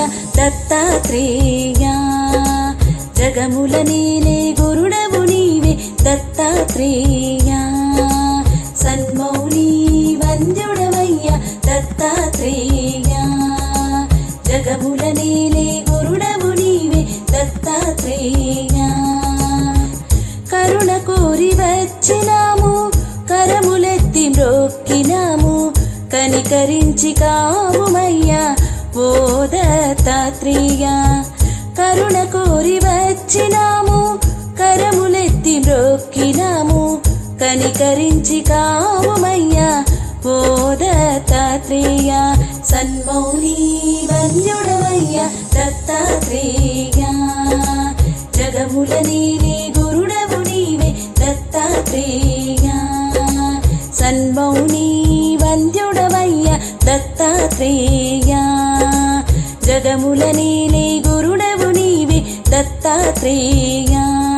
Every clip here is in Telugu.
దత్తాత్రేయ జగముల నీలే గురుడవు నీవే దత్తాత్రేయ సన్మౌని వంద్యుడవయ్య దత్తాత్రేయ జగముల నీలే గురుడవు నీవే దత్తాత్రేయ కరుణ కోరి వచ్చినాము కరములెత్తి మ్రొక్కినాము కనికరించి కావుమయ్యా ఓ దత్తాత్రేయ కరుణ కోరి వచ్చినాము కరములెత్తి మ్రొక్కినాము కనికరించి కావుమయ్యా ఓ దత్తాత్రేయ సన్మౌని వంద్యుడవయ్య దత్తాత్రేయ జగముల నీవే గురుడవు నీవే దత్తాత్రేయ సన్మౌని వంద్యుడవయ్య దత్తాత్రేయ జగముల నీలే గురుడవు నీవే దత్తాత్రేయ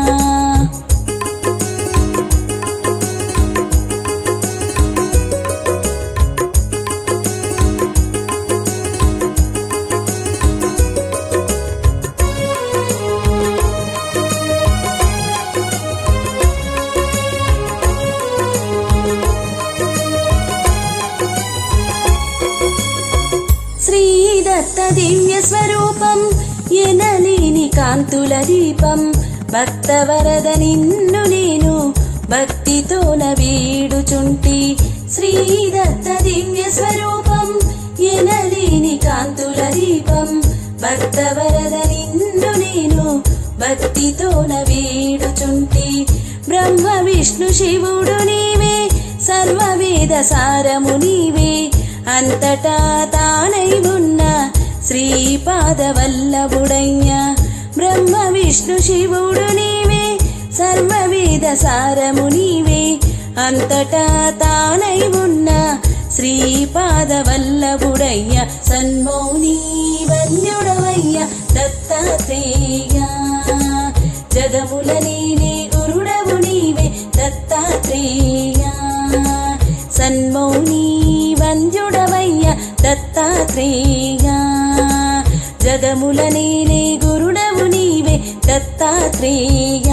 శ్రీదత్త దివ్య స్వరూపం ఎనలేని కాంతుల దీపం భక్తవరద నిన్ను నేను భక్తితోన వీడుచుంటి శ్రీదత్త దివ్య స్వరూపం ఎనలేని కాంతుల దీపం భక్తవరద నిన్ను నేను భక్తితోన వీడుచుంటి బ్రహ్మ విష్ణు శివుడు నీవే సర్వవేద సారము నీవే అంతటా తానై ఉన్న శ్రీపాద వల్లభుడయ్య బ్రహ్మ విష్ణు శివుడు నీవే సర్వవేద సారము నీవే అంతటా తానై ఉన్న శ్రీపాద వల్లభుడయ్య సన్మౌని వన్యుడవయ్య దత్తాత్రేయ జగముల నీలే గురుడవు నీవే దత్తాత్రేయ సన్మౌని వంద్యుడవయ్య దత్తాత్రేయ జగముల నీలే గురుడవు నీవే దత్తాత్రేయ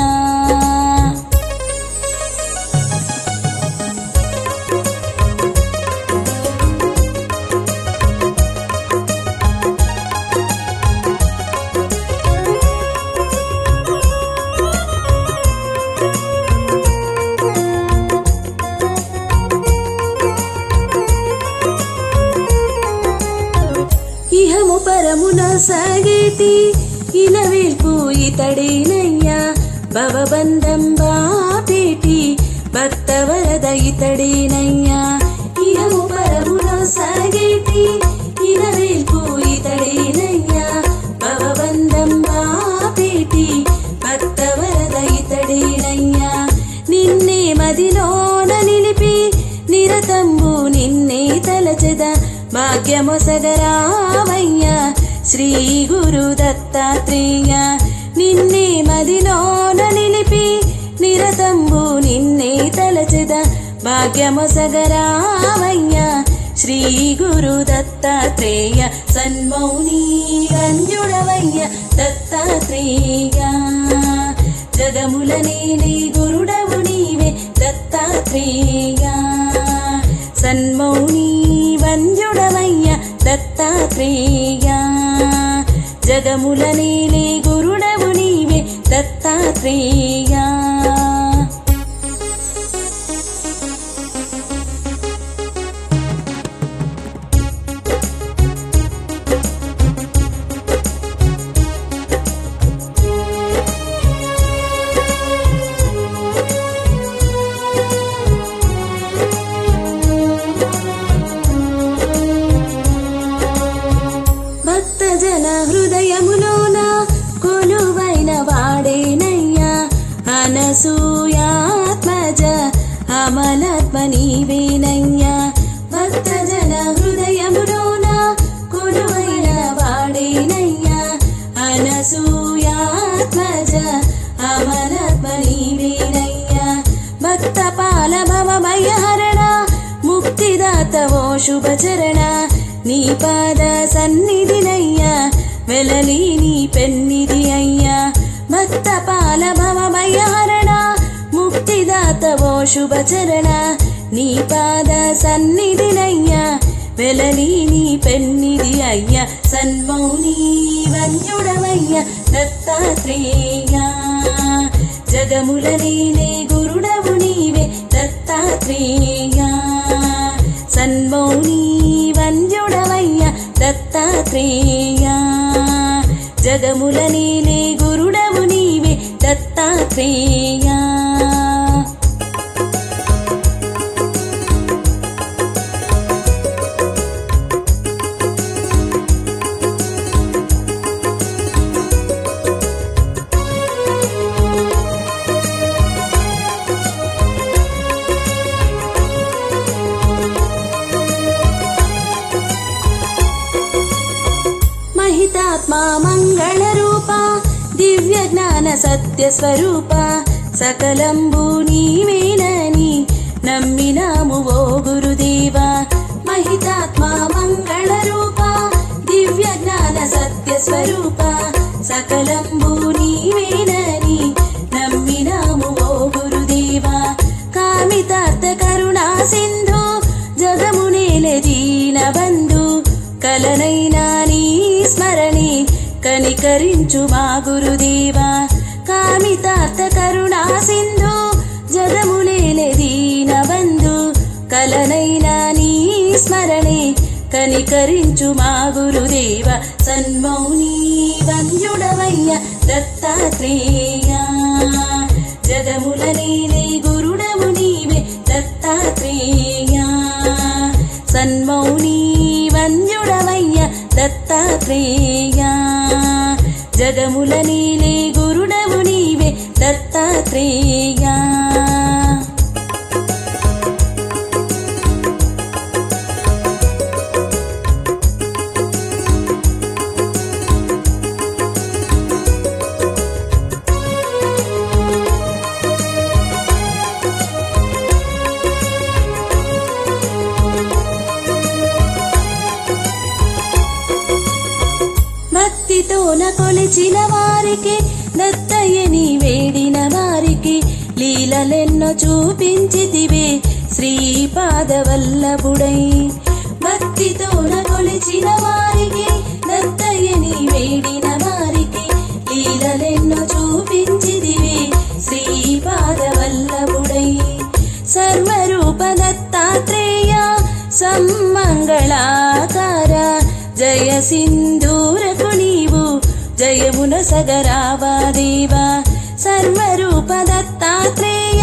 ఇహము పరమున సాగేతి ఇలవేల్పు ఇతడేనయ్యా భవబంధం బాపేటి భక్తవరద ఇతడేనయ్యా ఇహము పరమున సాగేతి ఇలవేల్పు ఇతడేనయ్యా భవబంధం బాపేటి భక్తవరద ఇతడేనయ్యా నిన్నే మదిలోన నిలిపి నిరతంబు నిన్నే తలచెద భాగ్యమొసగరామయ్య శ్రీ గురు దత్తాత్రేయ నిన్నే మదిలోన నిలిపి నిరతంబు నిన్నే తలచెద భాగ్యమొసగరామయ్య శ్రీ గురు దత్తాత్రేయ సన్మౌని రంజుడవయ్య దత్తాత్రేయ జగముల నీలి గురుడవు నీవే దత్తాత్రేయ సన్మౌని వంద్యుడవయ్య దత్తాత్రేయ జగముల నీలి గురుడవు నీవే దత్తాత్రేయ భక్తజన హృదయములోన కొలువైన వాడేనయ్యా అనసూయాత్మజ అమలాత్మ నీవేనయ్యా భక్తజన హృదయములోన కొలువైన వాడేనయ్యా అనసూయాత్మజ అమలాత్మ నీవేనయ్యా భక్త పాల భవ భయహరణ ముక్తిదాత ఓ శుభచరణ నీ పాద సన్నిధినయ్యా వెలలి నీ పెన్నిది అయ్యా భక్త పాల భవమయహరణ ముక్తిదాత ఓ శుభచరణ నీ పాద సన్నిధినయ్యా వెలలి నీ పెన్నిది అయ్యా సన్మౌని వంజుడవయ్య దత్తాత్రేయ జగముల నీలే గురుడవు నీవే దత్తాత్రేయ సన్మౌని వంజుడవయ్య దత్తాత్రేయ జగముల నీలే గురుడవు నీవే దత్తాత్రేయ మహితాత్మా మంగళ రూప దివ్య జ్ఞాన సత్య స్వరూప సకలంబు నీవేనని నమ్మినాము ఓ గురుదేవా మహితాత్మా మంగళ రూప దివ్య జ్ఞాన సత్య స్వరూప సకలంబు నీవేనని నమ్మినాము ఓ గురుదేవా కామితార్థ కరుణా సింధు జగమునేలే దీన బంధు కలనైనా నీ స్మరణి కనికరించు మా గురుదేవా కామితార్థ కరుణా సింధు జగములేలే దీన బంధు కలనైనా నీ స్మరణి కనికరించు మా గురుదేవ సన్మౌని వంజుడవయ్య దత్తాత్రేయ జగముల నీలే గురుడవు నీవే దత్తాత్రేయ సన్మౌని వంజుడవయ్య దత్తాత్రేయ జగముల నీలే గురుడవు నీవే దత్తాత్రేయ భక్తితోన కొలిచిన వారికి దత్తయ్యని వేడిన వారికి లీలలెన్నో చూపించితివే శ్రీపాదవల్లభుడై భక్తితోన కొలిచిన వారికి దత్తయ్యని వేడిన వారికి లీలలెన్నో చూపించితివే శ్రీపాదవల్లభుడై సర్వరూప దత్తాత్రేయ సమ్మంగళాకార జయ సింధూరకు నీవు జయమున సగరావా దేవా సర్వరూప దత్తాత్రేయ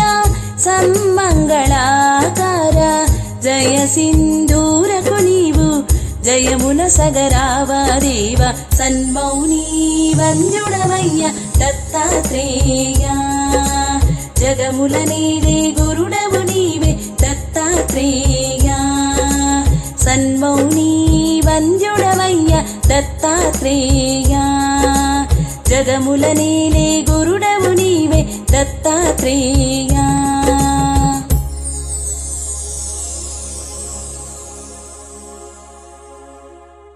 సమ్మంగళాకార జయ సింధూరకు నీవు జయమున సగరావా దేవ సన్మౌని వంజుడవయ్య దత్తాత్రేయ జగముల నీలే గురుడవు నీవే దత్తాత్రేయ సన్మౌని వంజుడవయ్య దత్తాత్రేయ జగముల నీలే గురుడవు నీవే దత్తాత్రేయ